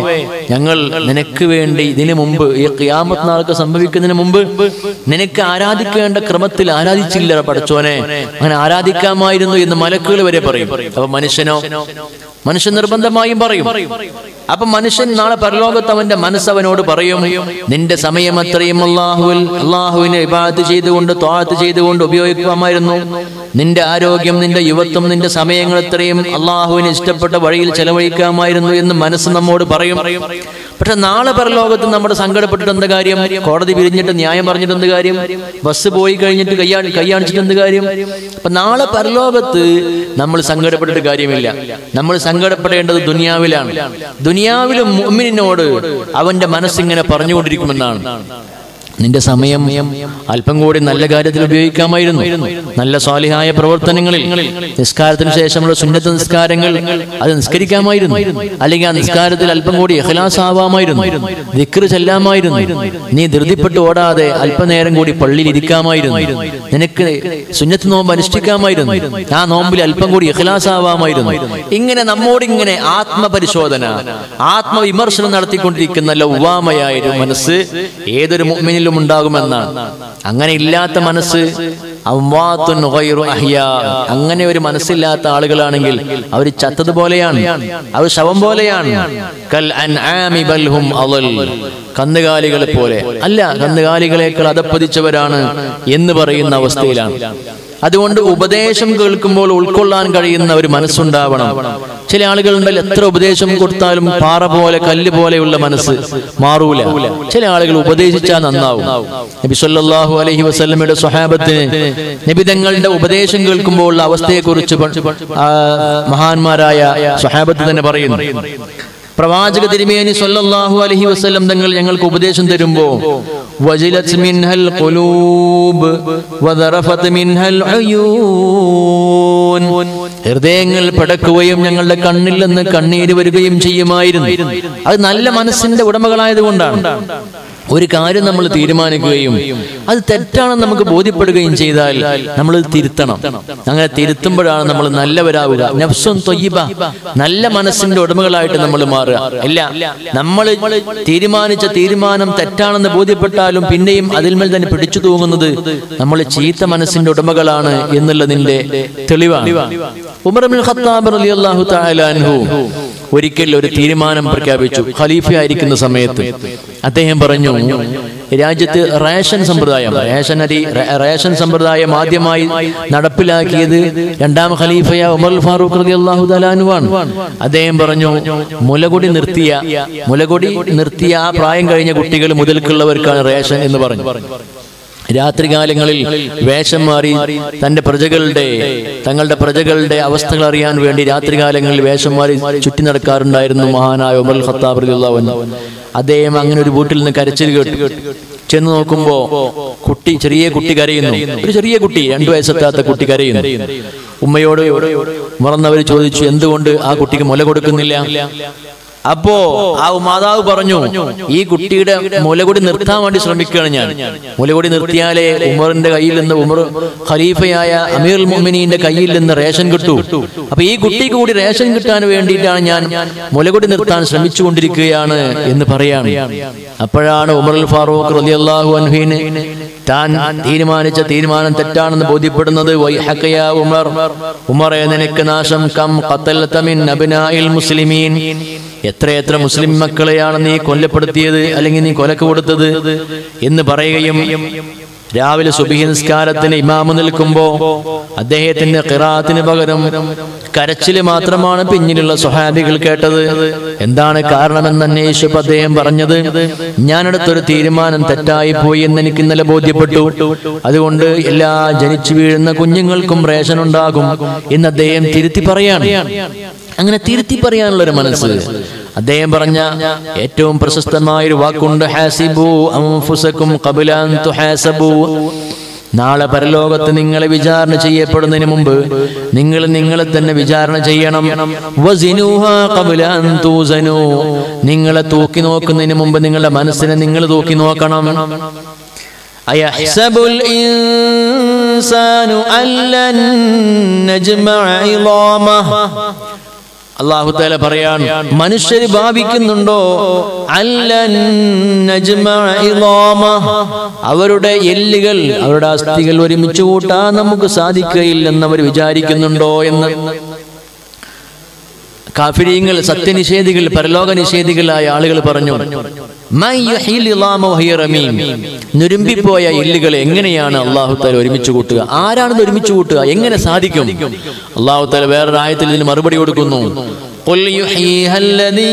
ഞങ്ങൾ നിനക്ക് വേണ്ടി ഇതിനു മുമ്പ് ഈ ഖിയാമത്ത് നാൾക്ക് സംഭവിക്കുന്നതിന് മുമ്പ് നിനക്ക് ആരാധിക്കേണ്ട ക്രമത്തിൽ ആരാധിച്ചില്ല പടച്ചോനെ അങ്ങനെ ആരാധിക്കാമായിരുന്നു എന്ന് മലക്കുകൾ വരെ പറയും അപ്പൊ മനുഷ്യനോ മനുഷ്യൻ നിർബന്ധമായും പറയും അപ്പൊ മനുഷ്യൻ നാളെ പരലോകത്ത് അവന്റെ മനസ്സ് അവനോട് പറയും നിന്റെ സമയം അത്രയും അള്ളാഹുവിൽ അള്ളാഹുവിനെ വിഭാഗത്ത് ചെയ്തുകൊണ്ട് ത്വാഴത്ത് ചെയ്തുകൊണ്ട് ഉപയോഗിക്കാമായിരുന്നു നിന്റെ ആരോഗ്യം നിന്റെ യുവത്വം നിന്റെ സമയങ്ങൾ ഇത്രയും അള്ളാഹുവിന് ഇഷ്ടപ്പെട്ട വഴിയിൽ ചെലവഴിക്കാമായിരുന്നു എന്ന് മനസ്സ് നമ്മോട് പറയും പക്ഷെ നാളെ പരലോകത്ത് നമ്മുടെ സങ്കടപ്പെട്ടിട്ട് എന്ത് കാര്യം കോടതി പിരിഞ്ഞിട്ട് ന്യായം പറഞ്ഞിട്ട് എന്ത് കാര്യം ബസ് പോയി കഴിഞ്ഞിട്ട് കയ്യാ കൈയാണിച്ചിട്ട് എന്ത് കാര്യം അപ്പൊ നാളെ പരലോകത്ത് നമ്മൾ സങ്കടപ്പെട്ടിട്ട് കാര്യമില്ല നമ്മൾ സങ്കടപ്പെടേണ്ടത് ദുനിയാവിലാണ് ദുനിയാവിലും മുഅ്മിനിനോട് അവന്റെ മനസ്സിങ്ങനെ പറഞ്ഞുകൊണ്ടിരിക്കുമെന്നാണ് നിന്റെ സമയം അല്പം കൂടി നല്ല കാര്യത്തിൽ ഉപയോഗിക്കാമായിരുന്നു നല്ല സ്വാലിഹായ പ്രവർത്തനങ്ങളിൽ നിസ്കാരത്തിന് ശേഷമുള്ള സുന്നത്ത് നിസ്കാരങ്ങൾ അത് നിസ്കരിക്കാമായിരുന്നു അല്ലെങ്കിൽ ആ നിസ്കാരത്തിൽ അല്പം കൂടി ഇഖ്ലാസ് ആവാമായിരുന്നു ദിക്റ് ചെല്ലാമായിരുന്നു നീ ധൃതിപ്പെട്ട് ഓടാതെ അല്പനേരം കൂടി പള്ളിയിൽ ഇരിക്കാമായിരുന്നു നിനക്ക് സുന്നത്ത് നോമ്പ് അനുഷ്ഠിക്കാമായിരുന്നു ആ നോമ്പിൽ അല്പം കൂടി ഇഖ്ലാസ് ആവാമായിരുന്നു ഇങ്ങനെ നമ്മോട് ഇങ്ങനെ ആത്മപരിശോധന ആത്മവിമർശനം നടത്തിക്കൊണ്ടിരിക്കുന്ന ലൗവാമയായ ഒരു മനസ്സ് ഏതൊരു മുഅ്മിനിലും ഉണ്ടാകുമെന്നാണ് അങ്ങനെ ഇല്ലാത്ത മനസ്സ് അംവാത്തുൻ ഗൈറു അഹ്യാ. അങ്ങനെ ഒരു മനസ്സില്ലാത്ത ആളുകളാണെങ്കിൽ അവർ ചത്തതുപോലെയാണ് അവർ ശവം പോലെയാണ് കൽ അൻആമി ബൽ ഹും അളൽ. കന്നുകാലികളെ പോലെ അല്ല കന്നുകാലികളെക്കാൾ അതപ്പതിച്ചവരാണ് എന്ന് പറയുന്ന അവസ്ഥയിലാണ് അതുകൊണ്ട് ഉപദേശം കേൾക്കുമ്പോൾ ഉൾക്കൊള്ളാൻ കഴിയുന്ന ഒരു മനസ്സുണ്ടാവണം ചില ആളുകളുണ്ടല്ലോ എത്ര ഉപദേശം കൊടുത്താലും പാറ പോലെ കല്ല് പോലെയുള്ള മനസ്സ് മാറൂല ചില ആളുകൾ ഉപദേശിച്ചാൽ നന്നാവും നബി സല്ലല്ലാഹു അലൈഹി വസല്ലമയുടെ സ്വഹാബത്തിന് നബി തങ്ങളുടെ ഉപദേശം കേൾക്കുമ്പോൾ ഉള്ള അവസ്ഥയെക്കുറിച്ച് പ- ആ, മഹാന്മാരായ സ്വഹാബത്ത് തന്നെ പറയുന്നു പ്രവാചക തിരുമേനി സല്ലല്ലാഹു അലൈഹി വസല്ലം തങ്ങൾ ഞങ്ങൾക്ക് ഉപദേശം തരുമ്പോ വജിലത് മിൻഹൽ ഖുലൂബ് വദറഫത് മിൻഹൽ അയൂൻ ഹൃദയങ്ങൾ പടക്കുകയും ഞങ്ങളുടെ കണ്ണിൽ നിന്ന് കണ്ണീര് വരികയും ചെയ്യുമായിരുന്നു അത് നല്ല മനസ്സിന്റെ ഉടമകളായതുകൊണ്ടാണ് ഒരു കാര്യം നമ്മൾ തീരുമാനിക്കുകയും അത് തെറ്റാണെന്ന് നമുക്ക് ബോധ്യപ്പെടുകയും ചെയ്താൽ നമ്മൾ തിരുത്തണം അങ്ങനെ തിരുത്തുമ്പോഴാണ് നമ്മൾ നല്ലവരാവുക നഫ്സുൻ തൊയ്യബ നല്ല മനസ്സിന്റെ ഉടമകളായിട്ട് നമ്മൾ മാറുക ഇല്ല നമ്മൾ തീരുമാനിച്ച തീരുമാനം തെറ്റാണെന്ന് ബോധ്യപ്പെട്ടാലും പിന്നെയും അതിന്മേൽ തന്നെ പിടിച്ചു തൂങ്ങുന്നത് നമ്മൾ ചീത്ത മനസ്സിന്റെ ഉടമകളാണ് എന്നുള്ളതിന്റെ തെളിവാണ് ഉമർ ഇബ്നുൽ ഖത്താബ് റളിയല്ലാഹു തആല അൻഹു ഒരിക്കൽ ഒരു തീരുമാനം പ്രഖ്യാപിച്ചു ഖലീഫ ആയിരിക്കുന്ന സമയത്ത് അദ്ദേഹം പറഞ്ഞു രാജ്യത്ത് റേഷൻ സമ്പ്രദായം റേഷൻ അരി റേ- റേഷൻ സമ്പ്രദായം ആദ്യമായി നടപ്പിലാക്കിയത് രണ്ടാം ഖലീഫയ ഉമർ ഫാറൂഖ് റളിയല്ലാഹു തആല അൻഹുവാണ് അദ്ദേഹം പറഞ്ഞു മുലകൊടി നിർത്തിയ മുലകൊടി നിർത്തിയ ആ പ്രായം കഴിഞ്ഞ കുട്ടികൾ മുതൽക്കുള്ളവർക്കാണ് റേഷൻ എന്ന് പറഞ്ഞു രാത്രികാലങ്ങളിൽ വേഷം മാറി തന്റെ പ്രജകളുടെ തങ്ങളുടെ പ്രജകളുടെ അവസ്ഥകൾ അറിയാൻ വേണ്ടി രാത്രികാലങ്ങളിൽ വേഷം മാറി ചുറ്റി നടക്കാറുണ്ടായിരുന്നു മഹാനായ ഉമർ ഖത്താബ് റളിയല്ലാഹു അൻഹു അദ്ദേഹം അങ്ങനെ ഒരു വീട്ടിൽ നിന്ന് കരച്ചിൽ കേട്ടു ചെന്ന് നോക്കുമ്പോ കുട്ടി ചെറിയ കുട്ടി കരയുന്നു ഒരു ചെറിയ കുട്ടി രണ്ടു വയസ്സെത്താത്ത കുട്ടി കരയുന്നു ഉമ്മയോട് മറന്നവർ ചോദിച്ചു എന്തുകൊണ്ട് ആ കുട്ടിക്ക് മുല കൊടുക്കുന്നില്ല അപ്പോ ആ മാതാവ് പറഞ്ഞു ഈ കുട്ടിയുടെ മുലകൊടി നിർത്താൻ വേണ്ടി ശ്രമിക്കുകയാണ് ഞാൻ മുലകൊടി നിർത്തിയാലേ ഉമറിന്റെ കയ്യിൽ നിന്ന് ഉമർ ഖലീഫയായ അമീർ മുഅ്മിനീന്റെ കയ്യിൽ നിന്ന് റേഷൻ കിട്ടൂ അപ്പൊ ഈ കുട്ടിക്ക് കൂടി റേഷൻ കിട്ടാൻ വേണ്ടിയിട്ടാണ് ഞാൻ മുലകൊടി നിർത്താൻ ശ്രമിച്ചുകൊണ്ടിരിക്കുകയാണ് എന്ന് പറയാണ് അപ്പോഴാണ് ഉമർ ഫാറൂഖ് റളിയല്ലാഹു അൻഹുവിന് താൻ തീരുമാനിച്ച തീരുമാനം തെറ്റാണെന്ന് ബോധ്യപ്പെടുന്നത് വൈഹക യാ ഉമർ ഉമറെ നിനക്ക് നാശം കം ഖത്തൽത മിൻ അബ്നാഇൽ മുസ്ലിമീൻ എത്രയെത്ര മുസ്ലിം മക്കളെയാണ് നീ കൊല്ലപ്പെടുത്തിയത് അല്ലെങ്കിൽ നീ കൊലക്ക് കൊടുത്തത് എന്ന് പറയുകയും രാവിലെ സുബഹി നിസ്കാരത്തിന് ഇമാമ് നിൽക്കുമ്പോ അദ്ദേഹത്തിന്റെ ഖിറാത്തിന് പകരം കരച്ചില് മാത്രമാണ് പിന്നിലുള്ള സ്വഹാബികൾ കേട്ടത് എന്താണ് കാരണമെന്ന് അന്വേഷിച്ചപ്പോൾ അദ്ദേഹം പറഞ്ഞത് ഞാനെടുത്തൊരു തീരുമാനം തെറ്റായി പോയി എന്ന് എനിക്ക് ഇന്നലെ ബോധ്യപ്പെട്ടു അതുകൊണ്ട് എല്ലാ ജനിച്ചു വീഴുന്ന കുഞ്ഞുങ്ങൾക്കും റേഷൻ ഉണ്ടാകും എന്ന് അദ്ദേഹം തിരുത്തി പറയാണ് അങ്ങനെ തിരുത്തി പറയാനുള്ള ഒരു മനസ്സ് അദ്ദേഹം പറഞ്ഞ ഏറ്റവും പ്രശസ്തമായ ഒരു വാക്കുണ്ട് ഹാസിബു അൻഫുസക്കും ഖബല അൻ തുഹാസബു നാളെ പരലോകത്ത് നിങ്ങളെ വിചാരണ ചെയ്യപ്പെടുന്നതിന് മുമ്പ് നിങ്ങൾ നിങ്ങളെ തന്നെ വിചാരണ ചെയ്യണം വസിനൂഹാ ഖബല അൻ തൂസനൂ. നിങ്ങളെ തൂക്കി നോക്കുന്നതിന് മുമ്പ് നിങ്ങളുടെ മനസ്സിനെ നിങ്ങൾ തൂക്കി നോക്കണം أيحسب الإنسان أن لن نجمع عظامه അള്ളാഹു താല പറയാൻ മനുഷ്യർ ഭാവിക്കുന്നുണ്ടോ അല്ലൻ നജ്മഅ ഇളാമ. അവരുടെ എല്ലുകൾ അവരുടെ അസ്ഥികൾ ഒരുമിച്ച് കൂട്ടാൻ നമുക്ക് സാധിക്കുകയില്ലെന്ന് അവർ വിചാരിക്കുന്നുണ്ടോ എന്ന് കാഫിരീങ്ങൾ സത്യനിഷേധികൾ പരലോക നിഷേധികളായ ആളുകൾ പറഞ്ഞു "മൻ യുഹ്യിൽ ഇളാമ വഹിയ റമീം." നുരുമ്പിപ്പോയ എല്ലുകൾ എങ്ങനെയാണ് അള്ളാഹു താല ഒരുമിച്ച് കൂട്ടുക ആരാണിത് ഒരുമിച്ച് കൂട്ടുക എങ്ങനെ സാധിക്കും അള്ളാഹു താല വേറൊരു ആയത്തിൽ ഇതിന് മറുപടി കൊടുക്കുന്നു "ഖുൽ യുഹ്യീഹാ അല്ലദീ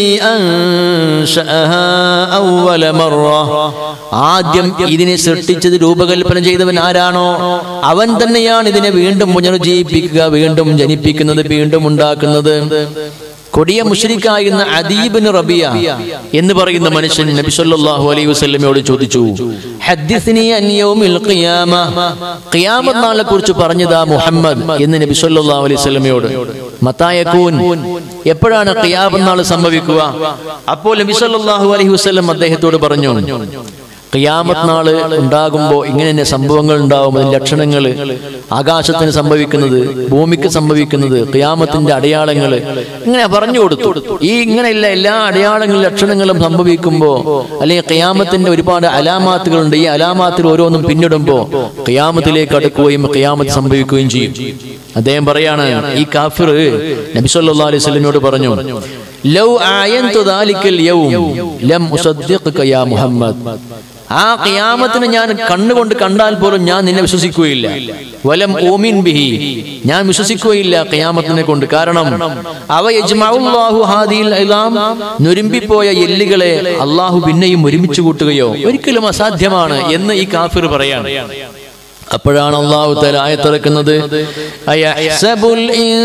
അൻശഅഹാ അവ്വല മർറ." ആദ്യം ഇതിനെ സൃഷ്ടിച്ചത് രൂപകൽപ്പന ചെയ്തവൻ ആരാണോ അവൻ തന്നെയാണ് ഇതിനെ വീണ്ടും പുനരുജ്ജീവിപ്പിക്കുക വീണ്ടും ജനിപ്പിക്കുന്നത് വീണ്ടും ഉണ്ടാക്കുന്നത് കൊടിയ മുഷരിക്കായിരുന്ന അദീബിന് റബിയ എന്ന് പറയുന്ന മനുഷ്യൻ നബി സല്ലല്ലാഹു അലൈഹി വസല്ലമയോട് ചോദിച്ചു ഹദ്ദിസ്നി അൻ യൗമിൽ ഖിയാമ ഖിയാമത്ത് നാളിനെ കുറിച്ച് പറഞ്ഞതാ മുഹമ്മദ് എന്ന് നബി സല്ലല്ലാഹു അലൈഹി വസല്ലമയോട് മത്തായക്കൂൻ എപ്പോഴാണ് ഖിയാമത്ത് നാൾ സംഭവിക്കുക അപ്പോൾ നബി സല്ലല്ലാഹു അലൈഹി വസല്ലം അദ്ദേഹത്തോട് പറഞ്ഞു ഖിയാമത്ത് നാള് ഉണ്ടാകുമ്പോൾ ഇങ്ങനെ തന്നെ സംഭവങ്ങൾ ഉണ്ടാവും അതിന്റെ ലക്ഷണങ്ങൾ ആകാശത്തിന് സംഭവിക്കുന്നത് ഭൂമിക്ക് സംഭവിക്കുന്നത് ഖിയാമത്തിന്റെ അടയാളങ്ങൾ ഇങ്ങനെ പറഞ്ഞു കൊടുത്തു ഈ ഇങ്ങനെയുള്ള എല്ലാ അടയാളങ്ങളും ലക്ഷണങ്ങളും സംഭവിക്കുമ്പോൾ അല്ലെങ്കിൽ ഖിയാമത്തിന്റെ ഒരുപാട് അലാമാത്തുകളുണ്ട് ഈ അലാമാത്തിൽ ഓരോന്നും പിന്നിടുമ്പോൾ ഖിയാമത്തിലേക്ക് അടുക്കുകയും ഖിയാമത്ത് സംഭവിക്കുകയും ചെയ്യും അദ്ദേഹം പറയാണ് ഈ കാഫിർ നബി സല്ലല്ലാഹു അലൈഹി വസല്ലമയോട് പറഞ്ഞു ലൗ ആയന്തു ദാലിക്കൽ യൗം ലം ഉസദ്ദിഖക യാ മുഹമ്മദ് ആ ഖിയാമത്തിന് ഞാൻ കണ്ണുകൊണ്ട് കണ്ടാൽ പോലും ഞാൻ നിന്നെ വിശ്വസിക്കുകയില്ല വലം ഓമിൻ ബിഹി ഞാൻ വിശ്വസിക്കുകയില്ല ഖിയാമത്തിനെ കൊണ്ട് കാരണം അവ യജ്മഉല്ലാഹു ഹാദിൽ ഇലാം നുരുമ്പിപ്പോയ എല്ലുകളെ അള്ളാഹു പിന്നെയും ഒരുമിച്ച് കൂട്ടുകയോ ഒരിക്കലും അസാധ്യമാണ് എന്ന് ഈ കാഫിർ പറയാണ് അപ്പോഴാണ് അള്ളാഹു തല ആയത്തിറക്കുന്നത് അയഹ്സബുൽ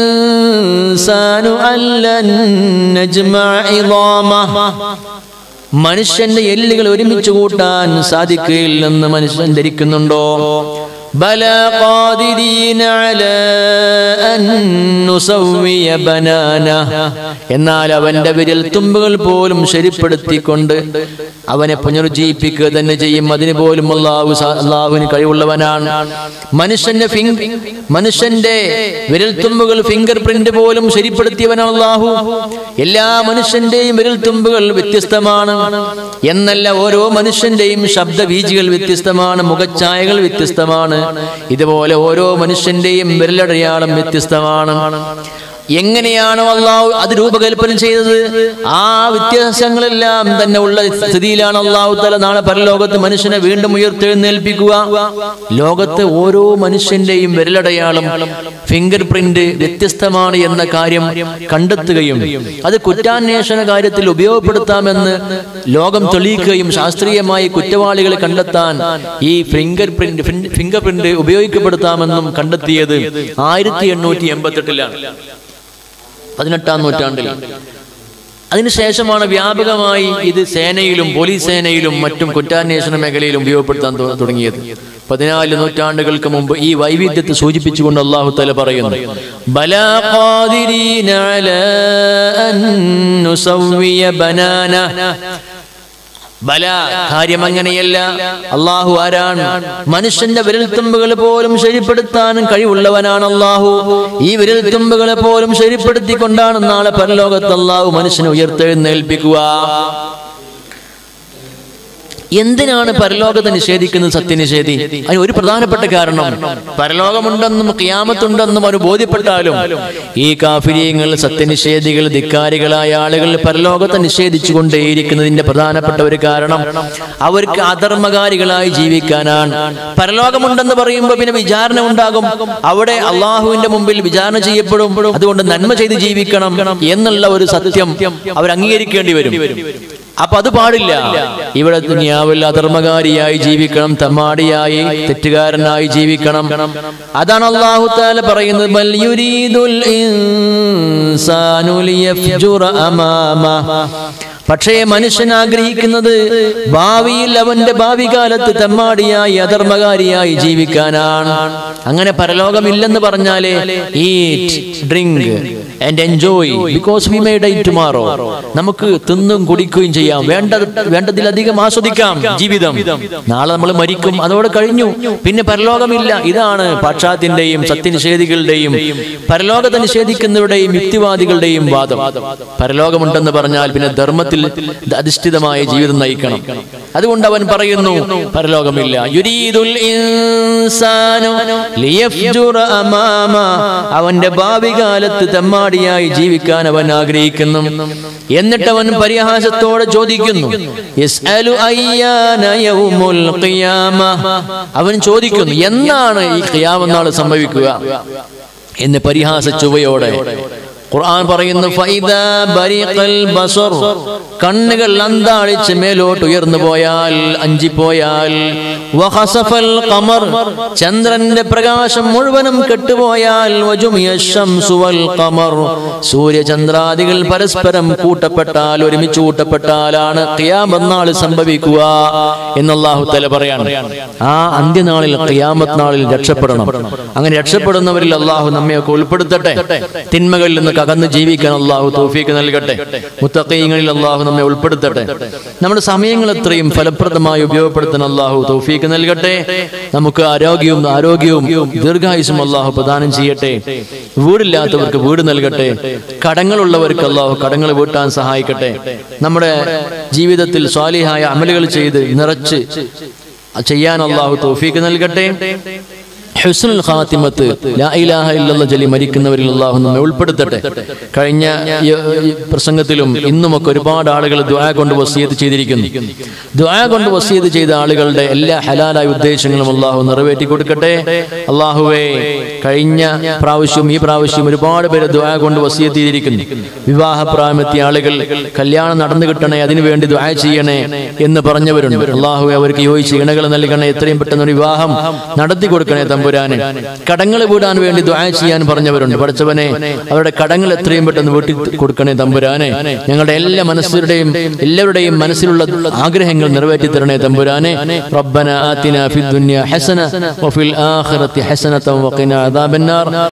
ഇൻസാനു അല്ലൻ നജ്മഅ ഇളാമഹ മനുഷ്യന്റെ എല്ലുകൾ ഒരുമിച്ച് കൂട്ടാൻ സാധിക്കുകയില്ലെന്ന് മനുഷ്യൻ ധരിക്കുന്നുണ്ടോ ബല ഖാദിരീന അലാ അൻ നുസവ്വിയ ബനാന എന്നാൽ അവന്റെ വിരൽ തുമ്പുകൾ പോലും ശരിപ്പെടുത്തിക്കൊണ്ട് അവനെ പുനരുജ്ജീവിപ്പിക്കുക തന്നെ ചെയ്യും അതിന് പോലും അള്ളാഹു സാ- അള്ളാഹുവിന് കഴിവുള്ളവനാണ് മനുഷ്യന്റെ ഫിംഗ് മനുഷ്യന്റെ വിരൽ തുമ്പുകൾ ഫിംഗർ പ്രിന്റ് പോലും ശരിപ്പെടുത്തിയവനാണ് അള്ളാഹു എല്ലാ മനുഷ്യന്റെയും വിരൽ തുമ്പുകൾ വ്യത്യസ്തമാണ് എന്നല്ല ഓരോ മനുഷ്യന്റെയും ശബ്ദവീജികൾ വ്യത്യസ്തമാണ് മുഖഛായകൾ വ്യത്യസ്തമാണ് ഇതുപോലെ ഓരോ മനുഷ്യന്റെയും വിരലടയാളം വ്യത്യസ്തമാണ് എങ്ങനെയാണോ അള്ളാഹു അത് രൂപകൽപ്പന ചെയ്തത് ആ വ്യത്യാസങ്ങളെല്ലാം തന്നെ ഉള്ള സ്ഥിതിയിലാണ് അള്ളാഹു തല നാളെ പരലോകത്ത് മനുഷ്യനെ വീണ്ടും ഉയർത്തെഴുന്നേൽപ്പിക്കുക ലോകത്ത് ഓരോ മനുഷ്യന്റെയും വിരലടയാളം ഫിംഗർ പ്രിന്റ് വ്യത്യസ്തമാണ് എന്ന കാര്യം കണ്ടെത്തുകയും അത് കുറ്റാന്വേഷണ കാര്യത്തിൽ ഉപയോഗപ്പെടുത്താമെന്ന് ലോകം തെളിയിക്കുകയും ശാസ്ത്രീയമായി കുറ്റവാളികളെ കണ്ടെത്താൻ ഈ ഫിംഗർ പ്രിന്റ് ഫിംഗർ പ്രിന്റ് ഉപയോഗിക്കപ്പെടുത്താമെന്നും കണ്ടെത്തിയത് ആയിരത്തി എണ്ണൂറ്റി എൺപത്തെട്ടിലാണ് പതിനെട്ടാം നൂറ്റാണ്ടിൽ അതിനുശേഷമാണ് വ്യാപകമായി ഇത് സേനയിലും പോലീസ് സേനയിലും മറ്റും കുറ്റാന്വേഷണ മേഖലയിലും ഉപയോഗപ്പെടുത്താൻ തു- തുടങ്ങിയത് പതിനാല് നൂറ്റാണ്ടുകൾക്ക് മുമ്പ് ഈ വൈവിധ്യത്തെ സൂചിപ്പിച്ചുകൊണ്ട് അള്ളാഹു തല പറയുന്നു ബലാ ഖാദിരീന അലാ അൻ നുസവ്വിയ ബനാന ബല കാര്യം അങ്ങനെയല്ല അള്ളാഹു ആരാണ് മനുഷ്യന്റെ വിരൽത്തുമ്പുകൾ പോലും ശരിപ്പെടുത്താനും കഴിവുള്ളവനാണ് അള്ളാഹു ഈ വിരൽത്തുമ്പുകളെ പോലും ശരിപ്പെടുത്തിക്കൊണ്ടാണ് നാളെ പരലോകത്ത് അള്ളാഹു മനുഷ്യനെ ഉയർത്തെഴുന്നേൽപ്പിക്കുക എന്തിനാണ് പരലോകത്തെ നിഷേധിക്കുന്നത് സത്യനിഷേധി അതിന് ഒരു പ്രധാനപ്പെട്ട കാരണം പരലോകമുണ്ടെന്നും കിയാമത്തുണ്ടെന്നും അവർ ബോധ്യപ്പെട്ടാലും ഈ കാഫിര്യങ്ങൾ സത്യനിഷേധികൾ ധിക്കാരികളായ ആളുകൾ പരലോകത്തെ നിഷേധിച്ചു കൊണ്ടേയിരിക്കുന്നതിന്റെ പ്രധാനപ്പെട്ട ഒരു കാരണം അവർക്ക് അധർമ്മകാരികളായി ജീവിക്കാനാണ് പരലോകമുണ്ടെന്ന് പറയുമ്പോൾ പിന്നെ വിചാരണ ഉണ്ടാകും അവിടെ അള്ളാഹുവിന്റെ മുമ്പിൽ വിചാരണ ചെയ്യപ്പെടും അതുകൊണ്ട് നന്മ ചെയ്ത് ജീവിക്കണം എന്നുള്ള ഒരു സത്യം അവർ അംഗീകരിക്കേണ്ടി വരും അപ്പൊ അത് പാടില്ല ഇവിടെ ദുനിയാവിൽ അധർമ്മകാരിയായി ജീവിക്കണം തമ്മാടിയായി തെറ്റുകാരനായി ജീവിക്കണം അതാണ് അള്ളാഹു താല പറയുന്നത് ബൽ യുരീദുൽ ഇൻസാനു ലിയഫ്ജുറ അമാമ പക്ഷേ മനുഷ്യൻ ആഗ്രഹിക്കുന്നത് ഭാവിയിൽ അവന്റെ ഭാവി കാലത്ത് തെമ്മാടിയായി അധർമ്മകാരിയായി ജീവിക്കാനാണ് അങ്ങനെ പരലോകമില്ലെന്ന് പറഞ്ഞാലേ eat drink and enjoy because we may die tomorrow നമുക്ക് തിന്നും കുടിക്കുകയും ചെയ്യാം വേണ്ട വേണ്ടതിലധികം ആസ്വദിക്കാം ജീവിതം നാളെ നമ്മൾ മരിക്കും അതോടെ കഴിഞ്ഞു പിന്നെ പരലോകമില്ല ഇതാണ് പാശ്ചാത്യന്റെയും സത്യനിഷേധികളുടെയും പരലോകത്തെ നിഷേധിക്കുന്നവരുടെയും യുക്തിവാദികളുടെയും വാദം പരലോകമുണ്ടെന്ന് പറഞ്ഞാൽ പിന്നെ ധർമ്മത്തിൽ അധിഷ്ഠിതമായ ജീവിതം നയിക്കണം അതുകൊണ്ട് അവൻ പറയുന്നു പരലോകമില്ല യുരീദുൽ ഇൻസാനു ലിയഫ്ജുറ അമാമ അവന്റെ ഭാവി കാലത്ത് തെമ്മാടിയായി ജീവിക്കാൻ അവൻ ആഗ്രഹിക്കുന്നു എന്നിട്ട് അവൻ പരിഹാസത്തോടെ ചോദിക്കുന്നു യസ്അലു അയ്യാന യൗമുൽ ഖിയാമ അവൻ ചോദിക്കുന്നു എന്നാണ് ഈ ഖിയാമത്ത് നാൾ സംഭവിക്കുക എന്ന് പരിഹാസ ചുവയോടെ ഖുർആൻ പറയുന്നു ഫൈദാ ബരിഖൽ ബസർ കണ്ണുകൾ അന്താളിച്ച് മേലോട്ട് ഉയർന്നു പോയാൽ അഞ്ചിപ്പോയാൽ വഖസഫൽ ഖമർ ചന്ദ്രന്റെ പ്രകാശം മുഴുവനും കെട്ടുപോയാൽ വജുമിയ ശംസു വൽ ഖമർ സൂര്യചന്ദ്രാദികൾ പരസ്പരം കൂട്ടപ്പെട്ടാൽ ഒരുമിച്ച് കൂട്ടപ്പെട്ടാലാണ് ഖിയാമത്ത് നാൾ സംഭവിക്കുക എന്ന് അല്ലാഹു തആല പറയാണ് ആ അന്ത്യനാളിൽ ഖിയാമത്ത് നാളിൽ രക്ഷപ്പെടണം അങ്ങനെ രക്ഷപ്പെടുന്നവരിൽ അള്ളാഹു നമ്മയൊക്കെ ഉൾപ്പെടുത്തട്ടെ തിന്മകളിൽ നിന്ന് അകന്ന് ജീവിക്കാൻ അള്ളാഹു തൗഫീക്ക് നൽകട്ടെ മുത്തക്കീങ്ങളിൽ അള്ളാഹു നമ്മെ ഉൾപ്പെടുത്തട്ടെ നമ്മുടെ സമയങ്ങൾ എത്രയും ഫലപ്രദമായി ഉപയോഗപ്പെടുത്താൻ അള്ളാഹു തൗഫീക്ക് നൽകട്ടെ നമുക്ക് ആരോഗ്യവും ആരോഗ്യവും ദീർഘായുസും അള്ളാഹു പ്രദാനം ചെയ്യട്ടെ വീടില്ലാത്തവർക്ക് വീട് നൽകട്ടെ കടങ്ങളുള്ളവർക്ക് അള്ളാഹു കടങ്ങൾ വീട്ടാൻ സഹായിക്കട്ടെ നമ്മുടെ ജീവിതത്തിൽ സ്വാലിഹായ അമലുകൾ ചെയ്ത് നിറച്ച് ചെയ്യാൻ അള്ളാഹു തൗഫീക്ക് നൽകട്ടെ ഹുസ്നുൽ ഖാത്തിമത്ത് ലാ ഇലാഹ ഇല്ലല്ലാഹ് ചൊല്ലി മരിക്കുന്നവരിൽ അള്ളാഹു നമ്മെ ഉൾപ്പെടുത്തട്ടെ കഴിഞ്ഞ ഈ- ഈ പ്രസംഗത്തിലും ഇന്നുമൊക്കെ ഒരുപാട് ആളുകൾ ദുആ കൊണ്ട് വസീയത്ത് ചെയ്തിരിക്കുന്നു ദുആ കൊണ്ട് വസീയത്ത് ചെയ്ത ആളുകളുടെ എല്ലാ ഹലാലായ ഉദ്ദേശങ്ങളും അള്ളാഹു നിറവേറ്റി കൊടുക്കട്ടെ അള്ളാഹുവേ കഴിഞ്ഞ പ്രാവശ്യവും ഈ പ്രാവശ്യവും ഒരുപാട് പേര് ദുആ കൊണ്ട് വസീയത്ത് ചെയ്തിരിക്കുന്നു വിവാഹ പ്രായമെത്തിയ ആളുകൾ കല്യാണം നടന്നു കിട്ടണേ അതിനുവേണ്ടി ദുആ ചെയ്യണേ എന്ന് പറഞ്ഞവരുണ്ട് അള്ളാഹുവെ അവർക്ക് യോജിച്ച് ഇണകൾ നൽകണേ എത്രയും പെട്ടെന്ന് ഒരു വിവാഹം നടത്തി കൊടുക്കണേ തമ്പുരാന് കടങ്ങൾ വീടാൻ വേണ്ടി ദുആ ചെയ്യാൻ പറഞ്ഞവരുണ്ട് പഠിച്ചവനെ അവരുടെ കടങ്ങൾ എത്രയും പെട്ടെന്ന് വീട്ടി കൊടുക്കണേ തമ്പുരാനെ ഞങ്ങളുടെ എല്ലാ മനസ്സിലുടെയും എല്ലാവരുടെയും മനസ്സിലുള്ള ആഗ്രഹങ്ങൾ നിറവേറ്റി തരണേ തമ്പുരാനെ റബ്ബന ആതിന ഫിദ്ദുനിയ ഹസന വഫിൽ ആഖിറതി ഹസനത വഖിന അദാബന്നാർ